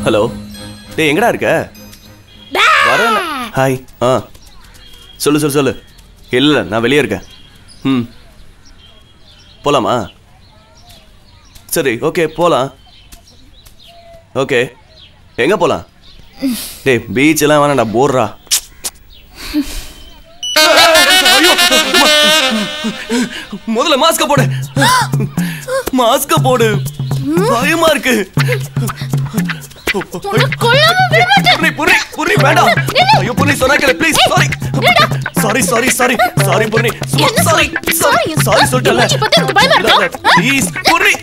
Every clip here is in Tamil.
ஹலோ டேய் எங்கடா இருக்க வரல ஹாய் ஆ சொல்லு சொல்லு சொல்லு இல்லை நான் வெளியே இருக்கேன் ம் போலாமா சரி ஓகே போலாம் ஓகே எங்கே போலாம் டேய் பீச் எல்லாம் வேணாம்டா போடுறா முதல்ல மாஸ்க போடு மாஸ்க போடு பயமா இருக்கு புரி புரி புரி வேண்டாம் ஐயோ புரி சொன்னா கேளு please sorry sorry sorry sorry sorry புரி என்ன sorry sorry? Sorry Sorry? Sorry சொல்லிட்டல மூஞ்சி பார்த்து எனக்கு பயமா இருக்கா? ப்ளீஸ் புரி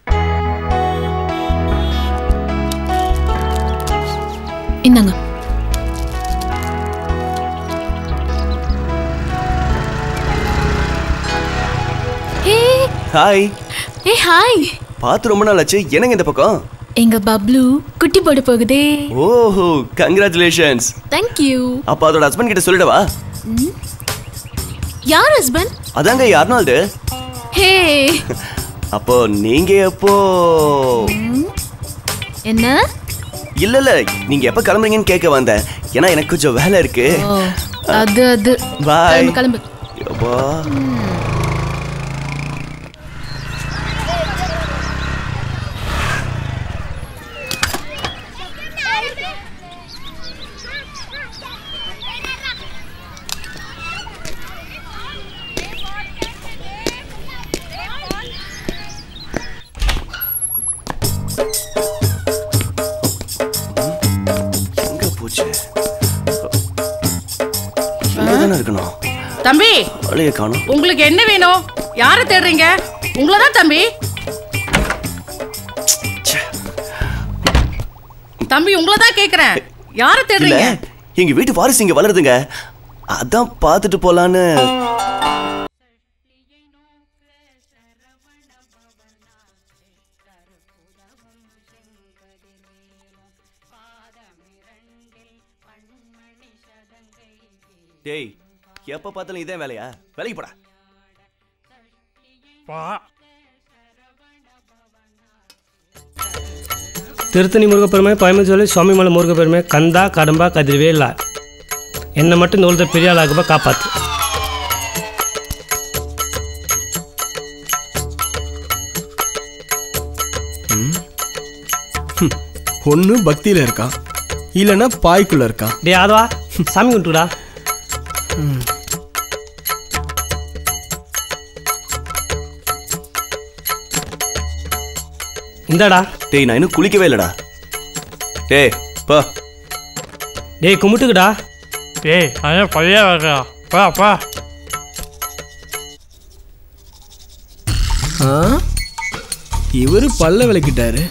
இந்தாங்க ஹே ஹாய் ஏ ஹாய் பார்த்து ரொம்ப நாள் ஆச்சு என்னங்க இந்த பக்கம் எங்க பப்ளு குட்டி போட போகுதே ஓஹோ கங்க்ராச்சுலேஷன்ஸ் தேங்க் யூ அப்ப அதோட ஹஸ்பண்ட் கிட்ட சொல்லிடவா யார் ஹஸ்பண்ட் அதாங்க அர்னால்டு ஹே அப்போ நீங்க எப்போ என்ன இல்ல இல்ல நீங்க எப்ப கிளம்புறீங்கன்னு கேட்க வந்தேன் ஏன்னா எனக்கு கொஞ்சம் வேலை இருக்கு ஓ அது அது பாய் கிளம்பு கிளம்பு அப்பா எங்க போச்சு இங்கதானே இருக்கணும் தம்பி ஆளைய காணும் உங்களுக்கு என்ன வேணும் யாரை தேடுறீங்க உங்களை தான் தம்பி தம்பி உங்களை தான் கேக்குறேன் யாரை இல்ல தேடுறீங்க எங்க வீட்டு வாரிசு இங்க வளருதுங்க அதான் பார்த்துட்டு போலான்னு டேய் எப்ப பார்த்தாலும் இதே வேலையா வேலைக்கு போடா திருத்தணி முருகப்பெருமை கோயம்புத்தூர் சுவாமிமலை முருகப்பெருமை கந்தா கடம்பா கதிர்வேலா என்னை மட்டும் இந்த உலகத்தை பெரிய ஆளாகப்பா காப்பாத்து ஒன்று பக்தியில் இருக்கான் இல்லைன்னா பாய்க்குள்ள இருக்கான் டே ஆதவா சாமி கும்பிட்டுடா இந்தாடா டேய் நான் இன்னும் குளிக்கவே இல்லடா டேய் போ டேய் கும்பிட்டுக்குடா ஏய் அதான் பழைய வரா பா பா ஆ இவர் பல்ல விளக்கிட்டாரு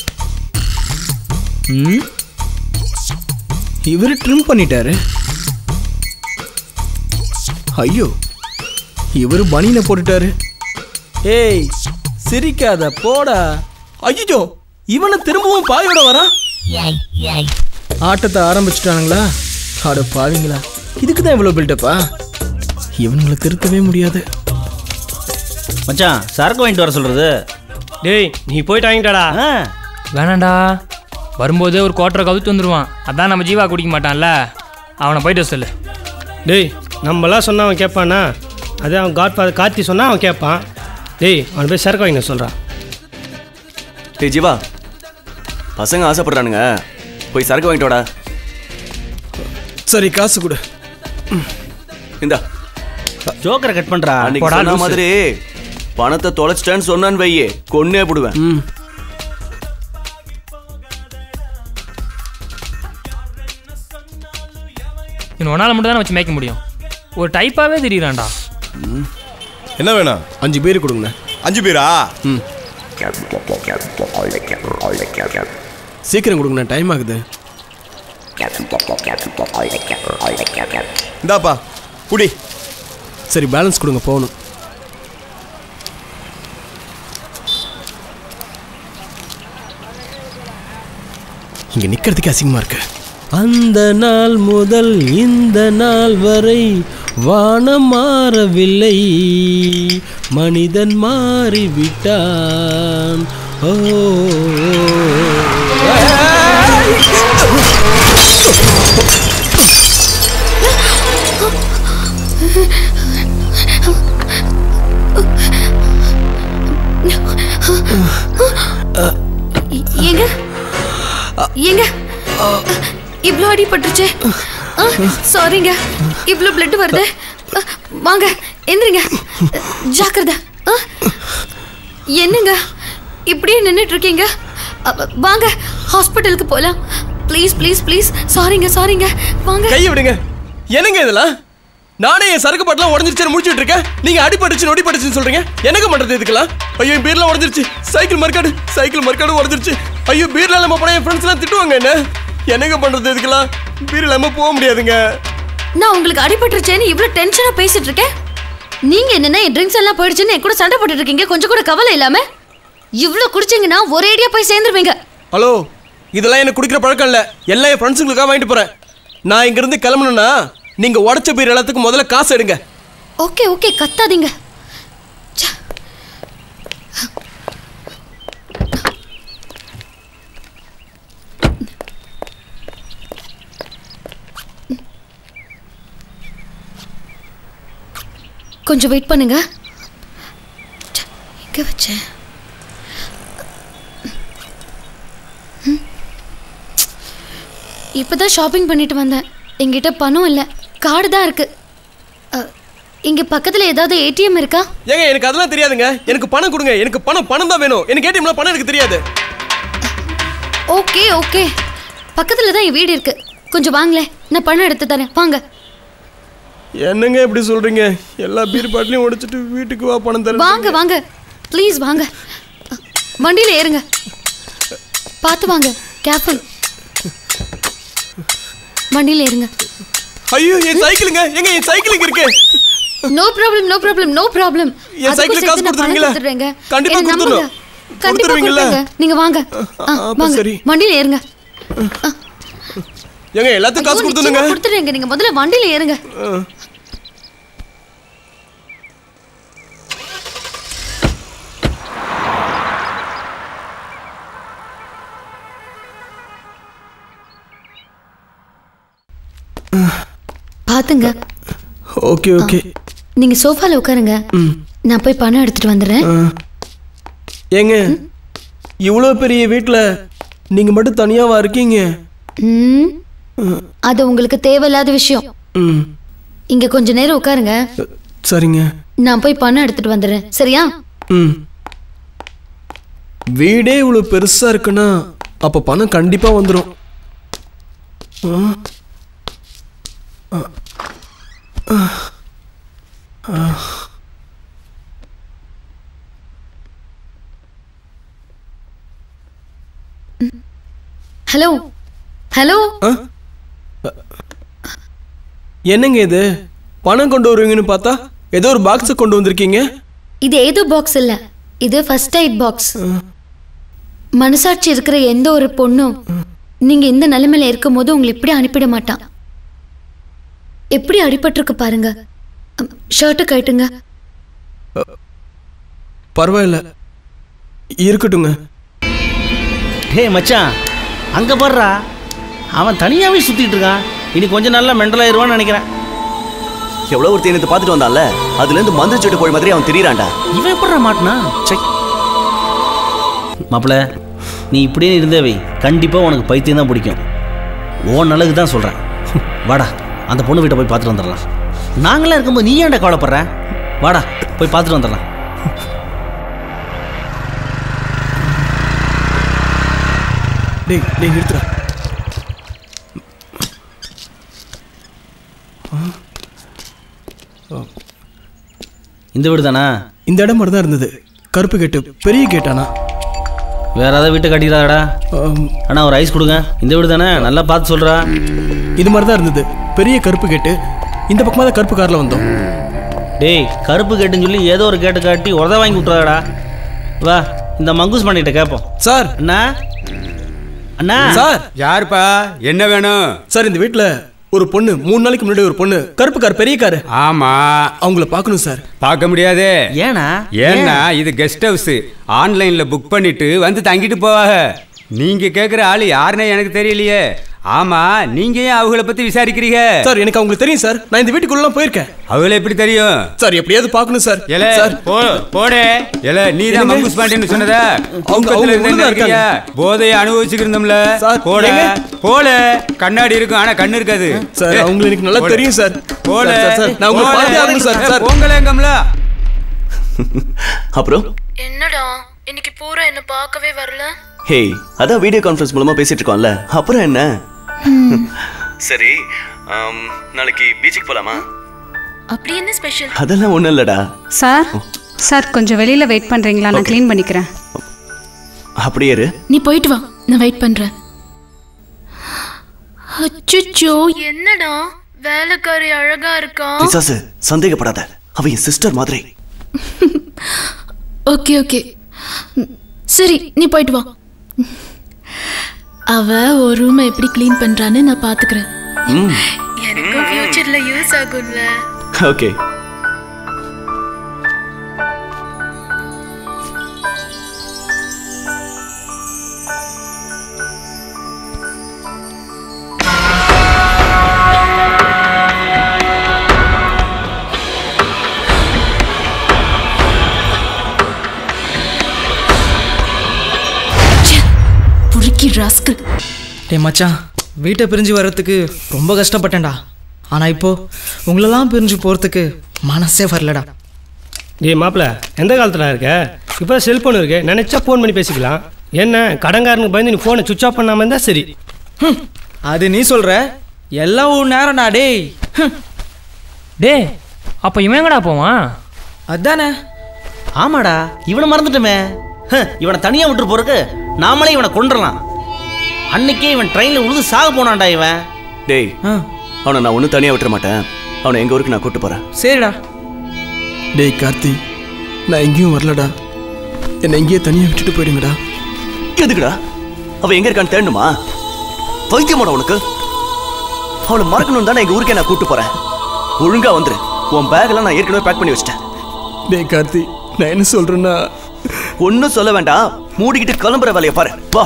ம் இவர் ட்ரிம் பண்ணிட்டாரு ஐயோ இவர் பனியனை போட்டுட்டாரு ஏய் சிரிக்காத போடா ஐயோ இவனை திரும்பவும் பாயோட வரான் ஆட்டத்தை ஆரம்பிச்சிட்டானுங்களா அட பாவிங்களா இதுக்கு தான் இவ்வளோ பில்டப்பா இவனுங்களை திருத்தவே முடியாது மச்சான் சரக்கு வாங்கிட்டு வர சொல்றது டேய் நீ போயிட்டு வாங்கிட்டாடா ஆ வேணாண்டா வரும்போதே ஒரு குவார்டரை கவுத்து வந்துடுவான் அதான் நம்ம ஜீவா குடிக்க மாட்டான்ல அவனை போயிட்டு வர சொல்லு டேய் நம்மளாம் சொன்னா அவன் கேட்பானா அதே அவன் காட் ஃபாதர் கார்த்தி சொன்னா அவன் கேட்பான் டேய் அவனை போய் சரக்கு வாங்கின சொல்கிறான் டேய் ஜீவா பசங்க ஆசைப்படுறானுங்க போய் சரக்கு வாங்கிட்டு வாடா சரி காசு கொடு இந்தா ஜோக்கரை கட் பண்றா அன்னைக்கு போடா, சொன்ன லூசு. மாதிரி பணத்தை தொலைச்சிட்டேன்னு சொன்னான்னு வையே கொன்னே போடுவேன் ம் இன்னும் ஒன்றால் மட்டும் தானே வச்சு மேய்க்க முடியும் ஒரு டைப்பாகவே தெரியுறான்டா என்ன வேணும் அஞ்சு பேர் கொடுங்க அஞ்சு பேரா சீக்கிரம் கொடுங்கண்ணா டைம் ஆகுது இந்தாப்பா குடி சரி பேலன்ஸ் கொடுங்க போகணும் இங்க நிக்கிறதுக்கு அசிங்கமா இருக்கு அந்த நாள் முதல் இந்த நாள் வரை வானம் மாறவில்லை மனிதன் மாறிவிட்டான் ஓ ஏங்க ஏங்க இவ்ளோ அடிபட்டுருச்சு சாரிங்க இவ்ளோ பிளட் வருது அ, வாங்க எந்திரிங்க ஜாக்கிரதை அ, என்னங்க இப்படியே நின்னுட்டு இருக்கீங்க அ, வாங்க ஹாஸ்பிட்டலுக்கு போலாம் ப்ளீஸ் ப்ளீஸ் ப்ளீஸ் சாரிங்க சாரிங்க வாங்க கையை விடுங்க என்னங்க இதெல்லாம் நானே என் சரக்கு பாட்டெல்லாம் உடஞ்சிருச்சு முடிச்சுட்டு இருக்கேன் நீங்க அடிபட்டுச்சு நொடிப்பட்டுச்சுன்னு சொல்றீங்க எனக்கு பண்றது இதுக்கெல்லாம் ஐயோ என் பீர்லாம் உடஞ்சிருச்சு சைக்கிள் மறுக்காடு சைக்கிள் மறுக்காடு உடஞ்சிருச்சு ஐயோ பீர்ல நம்ம போனா என் ஃப்ரெண்ட்ஸ் எல்லாம் திட்டுவாங்க என்ன என்னங்க பண்றது இதுக்கெல்லாம் பீர் இல்லாம போக முடியாதுங்க நான் உங்களுக்கு அடிபட்டுருச்சேன்னு இவ்ளோ டென்ஷனா பேசிட்டு இருக்கேன் நீங்க என்னன்னா என் ட்ரிங்க்ஸ் எல்லாம் போயிடுச்சுன்னு என் கூட சண்டை போட்டுட்டு இருக்கீங்க கொஞ்சம் கூட கவலை இல்லாம இவ்ளோ குடிச்சீங்கன்னா ஒரேடியா போய் சேர்ந்துருவீங்க ஹலோ இதெல்லாம் எனக்கு குடிக்கிற பழக்கம் இல்ல எல்லாம் என் ஃப்ரெண்ட்ஸுங்களுக்காக வாங்கிட்டு போறேன் நான் இங்க இருந்து கிளம்பணும்னா நீங்க உடச்ச பீர் எல்லாத்துக்கும் முதல்ல காசு எடுங்க ஓகே ஓகே கத்தாதீங்க ச்ச. கொஞ்சம் வெயிட் பண்ணுங்க ச்ச, எங்க வச்சேன் ம். இப்பதான் ஷாப்பிங் பண்ணிட்டு வந்தேன் என்கிட்ட பணம் இல்லை கார்டு தான் இருக்கு அ, இங்க பக்கத்துல ஏதாவது ஏடிஎம் இருக்கா ஏங்க எனக்கு அதெல்லாம் தெரியாதுங்க எனக்கு பணம் கொடுங்க எனக்கு பணம் பணம் தான் வேணும் எனக்கு ஏடிஎம்ல பணம் எனக்கு தெரியாது ஓகே ஓகே பக்கத்துல தான் என் வீடு இருக்கு கொஞ்சம் வாங்களேன் நான் பணம் எடுத்து தரேன் வாங்க என்னங்க இப்படி சொல்றீங்க எல்லா பீர் பாட்டிலையும் உடைச்சிட்டு வீட்டுக்கு வா பணம் தர வாங்க வாங்க ப்ளீஸ் வாங்க அ, வண்டியில ஏறுங்க பார்த்து வாங்க கேர்ஃபுல் வண்டியில ஏறுங்க ஐயோ என் சைக்கிளுங்க எங்க என் சைக்கிளுங்க இருக்கு no problem no problem no problem என் சைக்கிள் காசு கொடுத்துருவீங்களா? கண்டிப்பா கொடுத்துடணும். கண்டிப்பா கொடுத்துருவீங்கல்ல? கொடுத்துருங்க நீங்க வாங்க ஆ, அப்ப வாங்க சரி. வண்டியில ஏறுங்க ஏங்க எல்லாத்துக்கும் காசு ஐயோ, கொடுத்துருங்க நிச்சயமா கொடுத்துடுறேங்க நீங்க முதல்ல வண்டியில ஏறுங்க பாத்துங்க ஓகே ஓகே நீங்க சோஃபால உட்காருங்க நான் போய் பணம் எடுத்துட்டு வந்துடுறேன் ஏங்க இவ்வளோ பெரிய வீட்டில் நீங்க மட்டும் தனியாவா இருக்கீங்க ம், அது உங்களுக்கு தேவையில்லாத விஷயம் ம் இங்க கொஞ்ச நேரம் உட்காருங்க சரிங்க நான் போய் பணம் எடுத்துட்டு வந்துடுறேன் சரியா ம் வீடே இவ்வளோ பெருசா இருக்குன்னா அப்போ பணம் கண்டிப்பா வந்துடும் ஹலோ ஹலோ என்னங்க இது பணம் கொண்டு வருவீங்கன்னு பார்த்தா ஏதோ ஒரு பாக்ஸை கொண்டு வந்திருக்கீங்க இது ஏதோ பாக்ஸ் இல்ல இது ஃபர்ஸ்ட் எய்ட் பாக்ஸ் மனசாட்சி இருக்கிற எந்த ஒரு பொண்ணும் நீங்க இந்த நிலைமையில இருக்கும்போது உங்களை இப்படி அனுப்பிட மாட்டான் எப்படி அடிபட்டிருக்கு பாருங்க ஷர்ட்டை கட்டுங்க பரவாயில்ல இருக்கட்டுங்க டேய் மச்சான் அங்கே பாடுறா அவன் தனியாகவே சுற்றிட்டு இருக்கான் இனி கொஞ்ச நாள்ல மெண்டலாயிருவான்னு நினைக்கிறேன் எவ்வளவு ஒரு தேனத்தை பார்த்துட்டு வந்தான்ல அதுல இருந்து மந்திர சீட்டு கோழி மாதிரி அவன் திரியறான்டா இவன் எப்படிடா மாட்டினா சை மாப்பிள நீ இப்படியே இருந்தே வை கண்டிப்பாக உனக்கு பைத்தியம் தான் பிடிக்கும் ஓ நல்லதுக்கு தான் சொல்கிறேன் வாடா அந்த பொண்ணு வீட்டை போய் பார்த்துட்டு வந்துடலாம் நாங்களாம் இருக்கும்போது நீ ஏன்டா கவலைப்படுற வாடா போய் பார்த்துட்டு வந்துடலாம் டேய் டேய் நிறுத்துறா இந்த வீடு தானா இந்த இடம் மாதிரி தான் இருந்தது கருப்பு கேட்டு பெரிய கேட்டானா வேற ஏதாவது வீட்டை கட்டிடாடா ஆம், அண்ணா ஒரு ஐஸ் கொடுங்க இந்த வீடு தானே நல்லா பார்த்து சொல்கிறா இது மாதிரி தான் இருந்தது பெரிய கருப்பு கேட்டு இந்த பக்கமாக தான் கருப்பு காரில் வந்தோம் டேய் கருப்பு கேட்டுன்னு சொல்லி ஏதோ ஒரு கேட்டு காட்டி உதவ வாங்கி விட்றாடா வா இந்த மங்கூஸ் பண்ணிட்ட கேட்போம் சார் அண்ணா அண்ணா சார் யாருப்பா என்ன வேணும் சார் இந்த வீட்டில் ஒரு பொண்ணு மூணு நாளைக்கு முன்னாடி ஒரு பொண்ணு கருப்பு கார் பெரிய கார் ஆமா அவங்கள பார்க்கணும் சார் பார்க்க முடியாதே ஏண்ணா ஏன்னா இது கெஸ்ட் ஹவுஸ் ஆன்லைன்ல புக் பண்ணிட்டு வந்து தங்கிட்டு போவாங்க நீங்க கேக்குற ஆளு யாருன்னே எனக்கு தெரியலையே ஆமா நீங்க ஏன் அவங்கள பத்தி விசாரிக்கிறீங்க சார் எனக்கு அவங்களுக்கு தெரியும் சார் நான் இந்த வீட்டுக்குள்ளலாம் போயிருக்கேன் அவங்கள எப்படி தெரியும் சார் எப்படியாவது பார்க்கணும் சார் எல சார் போ போடே எல நீ தான் என்னங்க? மங்குஸ் பாண்டியன்னு சொன்னத அவங்க- தூக்கத்துல அவங்க இருந்து உள்ளதா இருக்கியா போதையை அனுபவிச்சுக்கிருந்தோம்ல சார், போட ஏங்க? போல கண்ணாடி இருக்கும் ஆனா கண்ணு இருக்காது சார் ஏ, அவங்களுக்கு எனக்கு நல்லா போடு. தெரியும் சார் போல சார், சார், சார், நான் உங்களை போல. பார்த்தே ஆகணும் சார் ஏ, சார் பொங்கலேங்கம்ல அப்புறம் என்னடா இன்னைக்கு பூரா என்ன பார்க்கவே வரல ஹே அதான் வீடியோ கான்ஃபரன்ஸ் மூலமா பேசிட்டு இருக்கோம்ல அப்புறம் என்ன சரி ஆம், நாளைக்கு பீச்சுக்கு போலாமா அப்படி என்ன ஸ்பெஷல் அதெல்லாம் ஒண்ணும் இல்லடா சார் சார் கொஞ்சம் வெளியில் வெயிட் பண்ணுறீங்களா நான் க்ளீன் பண்ணிக்கிறேன் அப்படியே இரு நீ போயிட்டு வா நான் வெயிட் பண்றேன் அச்சோ என்னடா வேலைக்காரி அழகா இருக்கா பிசாசு சந்தேகப்படாத அவ என் சிஸ்டர் மாதிரி ஓகே ஓகே சரி நீ போயிட்டு வா அவ ஒரு ரூமை எப்படி க்ளீன் பண்றான்னு நான் பாத்துக்கிறேன் ம் எனக்கு ஃபியூச்சர்ல யூஸ் ஆகும்ல ஓகே புரிக்கி ராஸ்கல் டேய் மச்சான் வீட்டை பிரிஞ்சு வர்றதுக்கு ரொம்ப கஷ்டப்பட்டேன்டா ஆனால் இப்போ உங்களெல்லாம் பிரிஞ்சு போகிறதுக்கு மனசே வரலடா டேய் மாப்பிள்ள எந்த காலத்தில் இருக்க இப்போ செல்ஃபோன் இருக்கு நினச்சா ஃபோன் பண்ணி பேசிக்கலாம் என்ன கடன்காரனுக்கு பயந்து நீ ஃபோனை சுவிச் ஆஃப் பண்ணாமல் இருந்தால் சரி ஹம், அது நீ சொல்கிற எல்லாம் ஒரு நேரம்டா டேய் ஹம், டேய் அப்போ இவன் எங்கடா போவான் அதானே ஆமாடா இவனை மறந்துட்டோமே ஹ், இவனை தனியாக விட்டு போறதுக்கு நாமளே இவனை கொண்டுடலாம் அன்னைக்கே இவன் ட்ரெயினில் உழுது சாக போனான்டா இவன் டேய் ஆ அவனை நான் ஒன்றும் தனியாக விட்டுற மாட்டேன் அவனை எங்க ஊருக்கு நான் கூட்டு போறேன் சரிடா டேய் கார்த்தி நான் எங்கேயும் வரலடா என்னை எங்கேயே தனியாக விட்டுட்டு போயிடுங்கடா எதுக்குடா அவ எங்க இருக்கான்னு தேடணுமா பைத்தியமாடா உனக்கு அவளை மறக்கணும் தானே எங்க ஊருக்கே நான் கூட்டு போறேன் ஒழுங்கா வந்துரு உன் பேக்கெல்லாம் நான் ஏற்கனவே பேக் பண்ணி வச்சிட்டேன் டேய் கார்த்தி நான் என்ன சொல்றேன்னா ஒன்றும் சொல்ல வேண்டாம் மூடிக்கிட்டு கிளம்புற வேலையை பாரு வா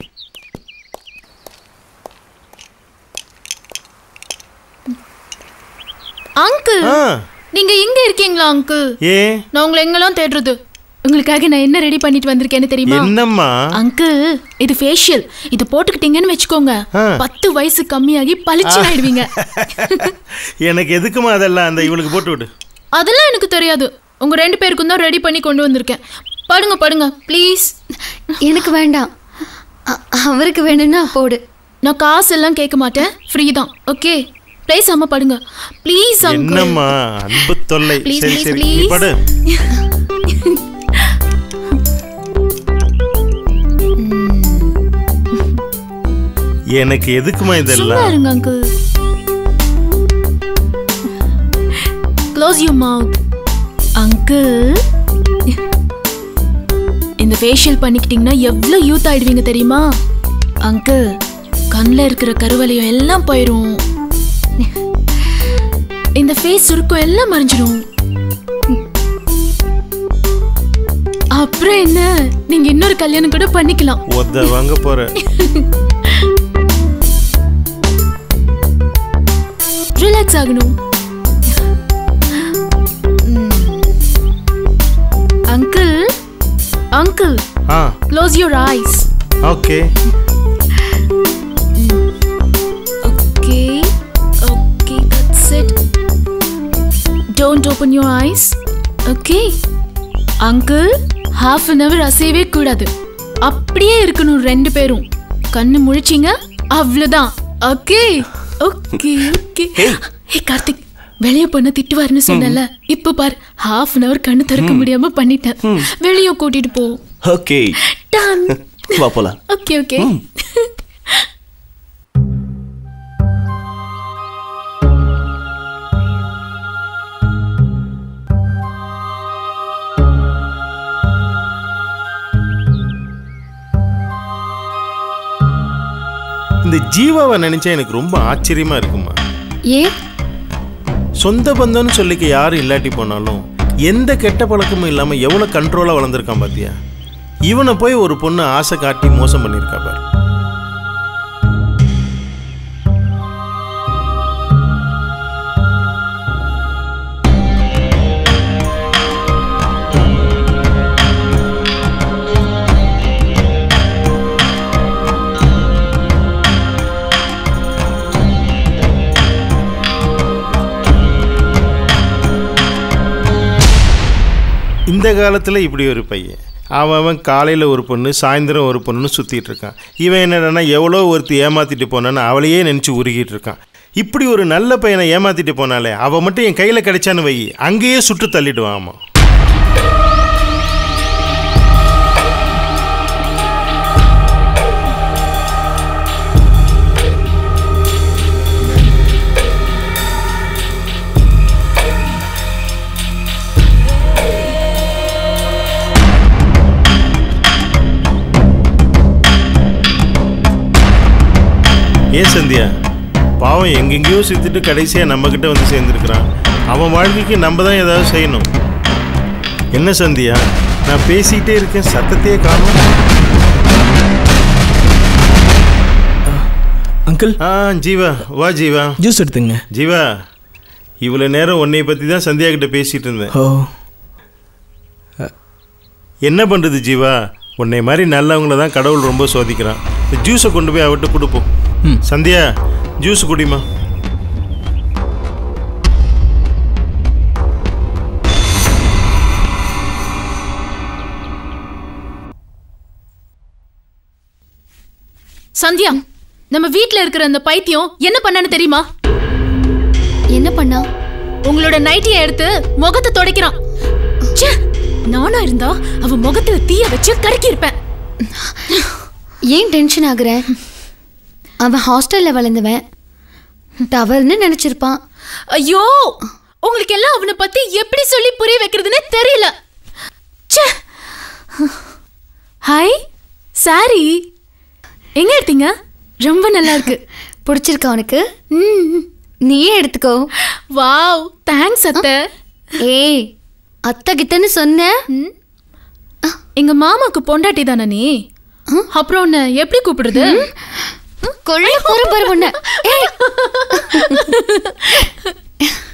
அங்கிள் நீங்க இங்க இருக்கீங்களா அங்கிள் ஏ நான் உங்களை எங்கெல்லாம் தேடுறது உங்களுக்காக நான் என்ன ரெடி பண்ணிட்டு வந்திருக்கேன்னு தெரியுமா என்னம்மா அங்கிள் இது ஃபேஷியல் இது போட்டுக்கிட்டீங்கன்னு வச்சுக்கோங்க ஆ. பத்து வயசு கம்மியாகி பளிச்சு ஆயிடுவீங்க எனக்கு எதுக்குமா அதெல்லாம் அந்த இவளுக்கு போட்டு விடு அதெல்லாம் எனக்கு தெரியாது உங்க ரெண்டு பேருக்கும் தான் ரெடி பண்ணி கொண்டு வந்திருக்கேன் படுங்க படுங்க ப்ளீஸ் எனக்கு வேண்டாம் அ- அவருக்கு வேணும்னா போடு நான் காசு எல்லாம் கேட்க மாட்டேன் ஃப்ரீ தான் ஓகே பேசாம படுங்க ப்ளீஸ் அங்கிள் என்னம்மா அன்பு தொல்லை Please, சரி please, சரி நீ please. படு எனக்கு எதுக்குமா சும்மா இதெல்லாம் இருங்க uncle close you mouth uncle இந்த ஃபேஷியல் பண்ணிக்கிட்டீங்கன்னா எவ்வளோ யூத் ஆயிடுவீங்க தெரியுமா அங்கிள் கண்ணில் இருக்கிற கருவலையும் எல்லாம் போயிடும் இந்த ஃபேஸ் சுருக்கம் எல்லாம் மறைஞ்சிடும் அப்புறம் என்ன நீங்க இன்னொரு கல்யாணம் கூட பண்ணிக்கலாம் ஒத்த வாங்க போற ரிலாக்ஸ் ஆகணும் அங்கிள் அங்கிள் ஆ close your eyes okay okay okay that's it don't open your eyes okay uncle half an hour அசையவே கூடாது அப்படியே இருக்கணும் ரெண்டு பேரும் கண்ணு முழிச்சிங்க அவ்வளோதான் okay okay okay hey Karthik வெளியே போன திட்டுவாருன்னு சொன்னல இப்போ பார் ஹாஃப் அன் அவர் கண்ணு திறக்க முடியாம பண்ணிட்டேன் வெளியே கூட்டிட்டு போ ஓகே டன் வா போலாம் ஓகே ஓகே இந்த ஜீவாவை நினைச்சா எனக்கு ரொம்ப ஆச்சரியமா இருக்குமா ஏன் சொந்த பந்தம்னு சொல்லிக்க யாரும் இல்லாட்டி போனாலும் எந்த கெட்ட பழக்கமும் இல்லாம எவ்வளவு கண்ட்ரோலா வளர்ந்துருக்கான் பாத்தியா இவனை போய் ஒரு பொண்ணு ஆசை காட்டி மோசம் பண்ணியிருக்கா பாரு இந்த காலத்தில் இப்படி ஒரு பையன் அவன் அவன் காலையில் ஒரு பொண்ணு சாயந்தரம் ஒரு பொண்ணுன்னு சுற்றிட்டு இருக்கான் இவன் என்னடான்னா எவ்வளோ ஒருத்தி ஏமாற்றிட்டு போனான்னு அவளையே நினச்சி உருகிட்டு இருக்கான் இப்படி ஒரு நல்ல பையனை ஏமாற்றிட்டு போனாலே அவன் மட்டும் என் கையில் கிடைச்சான்னு வை அங்கேயே சுட்டு தள்ளிடுவான் ஆமாம் ஏன் சந்தியா பாவம் எங்கெங்கேயோ சுற்றிட்டு கடைசியாக நம்மக்கிட்ட வந்து சேர்ந்துருக்கிறான் அவன் வாழ்க்கைக்கு நம்ம தான் ஏதாவது செய்யணும் என்ன சந்தியா நான் பேசிக்கிட்டே இருக்கேன் சத்தத்தையே காணும் அங்கிள் ஆ ஜீவா வா ஜீவா ஜூஸ் எடுத்துங்க ஜீவா இவ்வளோ நேரம் உன்னை பற்றி தான் சந்தியா கிட்ட பேசிகிட்டு இருந்தேன் ஓ என்ன பண்ணுறது ஜீவா உன்னை மாதிரி நல்லவங்கள தான் கடவுள் ரொம்ப சோதிக்கிறான் இந்த ஜூஸை கொண்டு போய் அவட்ட கொடுப்போம் சந்தியா ஜூஸ் குடிமா சந்தியா நம்ம வீட்ல இருக்கிற அந்த பைத்தியம் என்ன பண்ணான்னு தெரியுமா என்ன பண்ணா உங்களோட நைட்டியை எடுத்து முகத்தை துடைக்கிறான் ச்சே, நானா இருந்தா அவ முகத்துல தீய வச்சு கருக்கி இருப்பேன் ஏன் டென்ஷன் ஆகுற அவன் ஹாஸ்டல்ல வளர்ந்தவன் தவறுன்னு நினைச்சிருப்பான் ஐயோ உங்களுக்கு எல்லாம் அவனை பத்தி எப்படி சொல்லி புரிய வைக்கிறதுன்னு தெரியல ச்சே. ஹாய் சாரி எங்க எடுத்தீங்க ரொம்ப நல்லா இருக்கு பிடிச்சிருக்கா உனக்கு நீயே எடுத்துக்கோ வாவ் தேங்க்ஸ் அத்தை ஏய் அத்தை கிட்டன்னு சொன்ன எங்க மாமாக்கு பொண்டாட்டி தானே நீ அப்புறம் உன்னை எப்படி கூப்பிடுறது கொள்ள போற பாரு உன்னை ஏய்.